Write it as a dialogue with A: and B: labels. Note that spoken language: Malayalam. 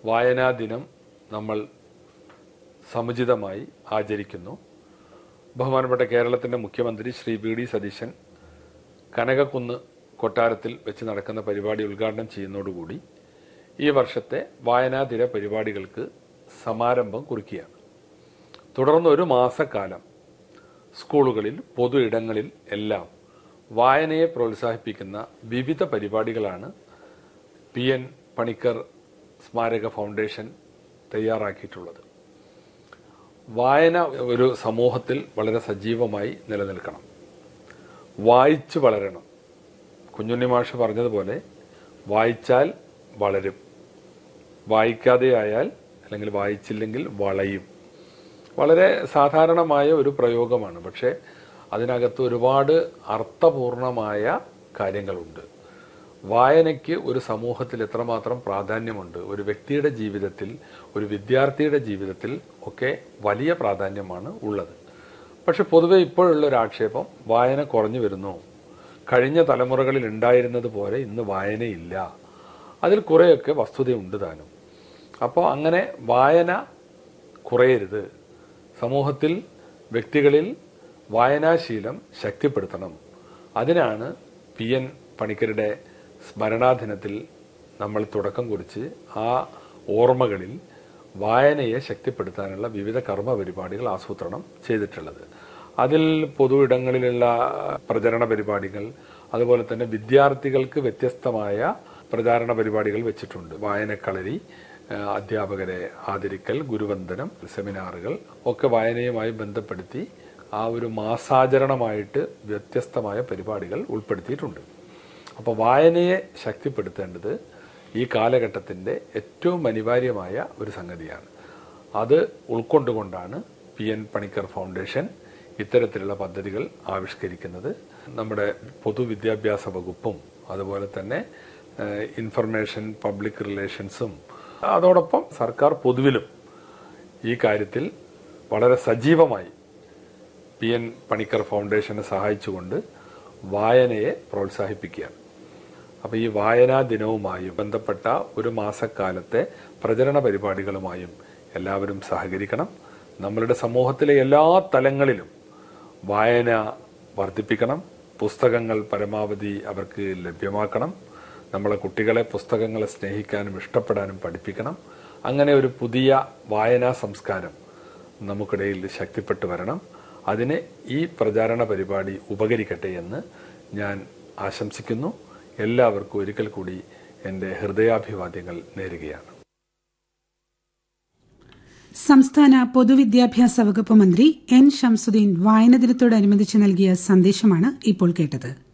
A: വായനാ ദിനം നമ്മൾ സമുചിതമായി ആചരിക്കുന്നു ബഹുമാനപ്പെട്ട കേരളത്തിന്റെ മുഖ്യമന്ത്രി ശ്രീ വി ഡി സതീശൻ കനകക്കുന്ന് കൊട്ടാരത്തിൽ വെച്ച് നടക്കുന്ന പരിപാടി ഉദ്ഘാടനം ചെയ്യുന്നതോടുകൂടി ഈ വർഷത്തെ വായനാ ദിന പരിപാടികൾക്ക് സമാരംഭം കുറിക്കുകയാണ് തുടർന്ന് ഒരു മാസക്കാലം സ്കൂളുകളിൽ പൊതു ഇടങ്ങളിൽ എല്ലാം വായനയെ പ്രോത്സാഹിപ്പിക്കുന്ന വിവിധ പരിപാടികളാണ് പി എൻ പണിക്കർ സ്മാരക ഫൗണ്ടേഷൻ തയ്യാറാക്കിയിട്ടുള്ളത് വായന ഒരു സമൂഹത്തിൽ വളരെ സജീവമായി നിലനിൽക്കണം വായിച്ചു വളരണം കുഞ്ഞുണ്ണി മാഷ് പറഞ്ഞതുപോലെ വായിച്ചാൽ വളരും വായിക്കാതെ ആയാൽ അല്ലെങ്കിൽ വായിച്ചില്ലെങ്കിൽ വളയും വളരെ സാധാരണമായ ഒരു പ്രയോഗമാണ് പക്ഷേ അതിനകത്ത് ഒരുപാട് അർത്ഥപൂർണമായ കാര്യങ്ങളുണ്ട് വായനയ്ക്ക് ഒരു സമൂഹത്തിൽ എത്രമാത്രം പ്രാധാന്യമുണ്ട് ഒരു വ്യക്തിയുടെ ജീവിതത്തിൽ ഒരു വിദ്യാർത്ഥിയുടെ ജീവിതത്തിൽ ഒക്കെ വലിയ പ്രാധാന്യമാണ് ഉള്ളത് പക്ഷെ പൊതുവെ ഇപ്പോഴുള്ള ഒരു ആക്ഷേപം വായന കുറഞ്ഞു വരുന്നു കഴിഞ്ഞ തലമുറകളിൽ ഉണ്ടായിരുന്നത് പോലെ ഇന്ന് വായനയില്ല അതിൽ കുറേയൊക്കെ വസ്തുതയുണ്ട് താനും അപ്പോൾ അങ്ങനെ വായന കുറയരുത് സമൂഹത്തിൽ വ്യക്തികളിൽ വായനാശീലം ശക്തിപ്പെടുത്തണം അതിനാണ് പി എൻ പണിക്കരുടെ സ്മരണാദിനത്തിൽ നമ്മൾ തുടക്കം കുറിച്ച് ആ ഓർമ്മകളിൽ വായനയെ ശക്തിപ്പെടുത്താനുള്ള വിവിധ കർമ്മ പരിപാടികൾ ആസൂത്രണം ചെയ്തിട്ടുള്ളത് അതിൽ പൊതു ഇടങ്ങളിലുള്ള പ്രചരണ പരിപാടികൾ അതുപോലെ തന്നെ വിദ്യാർത്ഥികൾക്ക് വ്യത്യസ്തമായ പ്രചാരണ പരിപാടികൾ വെച്ചിട്ടുണ്ട് വായനക്കളരി ഏഹ് അധ്യാപകരെ ആദരിക്കൽ ഗുരുവന്ദനം സെമിനാറുകൾ ഒക്കെ വായനയുമായി ബന്ധപ്പെടുത്തി ആ ഒരു മാസാചരണമായിട്ട് വ്യത്യസ്തമായ പരിപാടികൾ ഉൾപ്പെടുത്തിയിട്ടുണ്ട് അപ്പോൾ വായനയെ ശക്തിപ്പെടുത്തേണ്ടത് ഈ കാലഘട്ടത്തിന്റെ ഏറ്റവും അനിവാര്യമായ ഒരു സംഗതിയാണ് അത് ഉൾക്കൊണ്ടുകൊണ്ടാണ് പി എൻ പണിക്കർ ഫൗണ്ടേഷൻ ഇത്തരത്തിലുള്ള പദ്ധതികൾ ആവിഷ്കരിക്കുന്നത് നമ്മുടെ പൊതുവിദ്യാഭ്യാസ വകുപ്പും അതുപോലെ തന്നെ ഏഹ്, ഇൻഫർമേഷൻ പബ്ലിക് റിലേഷൻസും അതോടൊപ്പം സർക്കാർ പൊതുവിലും ഈ കാര്യത്തിൽ വളരെ സജീവമായി പി എൻ പണിക്കർ ഫൗണ്ടേഷനെ സഹായിച്ചുകൊണ്ട് വായനയെ പ്രോത്സാഹിപ്പിക്കുകയാണ് അപ്പോൾ ഈ വായനാ ദിനവുമായും ബന്ധപ്പെട്ട ഒരു മാസക്കാലത്തെ പ്രചരണ പരിപാടികളുമായും എല്ലാവരും സഹകരിക്കണം നമ്മളുടെ സമൂഹത്തിലെ എല്ലാ തലങ്ങളിലും വായന വർദ്ധിപ്പിക്കണം പുസ്തകങ്ങൾ പരമാവധി അവർക്ക് ലഭ്യമാക്കണം നമ്മളെ കുട്ടികളെ പുസ്തകങ്ങളെ സ്നേഹിക്കാനും ഇഷ്ടപ്പെടാനും പഠിപ്പിക്കണം അങ്ങനെ ഒരു പുതിയ വായനാ സംസ്കാരം നമുക്കിടയിൽ ശക്തിപ്പെട്ടു വരണം അതിന് ഈ പ്രചാരണ പരിപാടി ഉപകരിക്കട്ടെ എന്ന് ഞാൻ ആശംസിക്കുന്നു എല്ലാവർക്കും ഒരിക്കൽ കൂടി എൻ്റെ ഹൃദയാഭിവാദ്യങ്ങൾ നേരുകയാണ്
B: സംസ്ഥാന പൊതുവിദ്യാഭ്യാസ വകുപ്പ് മന്ത്രി എൻ ഷംസുദ്ദീൻ വായന ദിനത്തോടനുബന്ധിച്ച് നൽകിയ സന്ദേശമാണ് ഇപ്പോൾ കേട്ടത്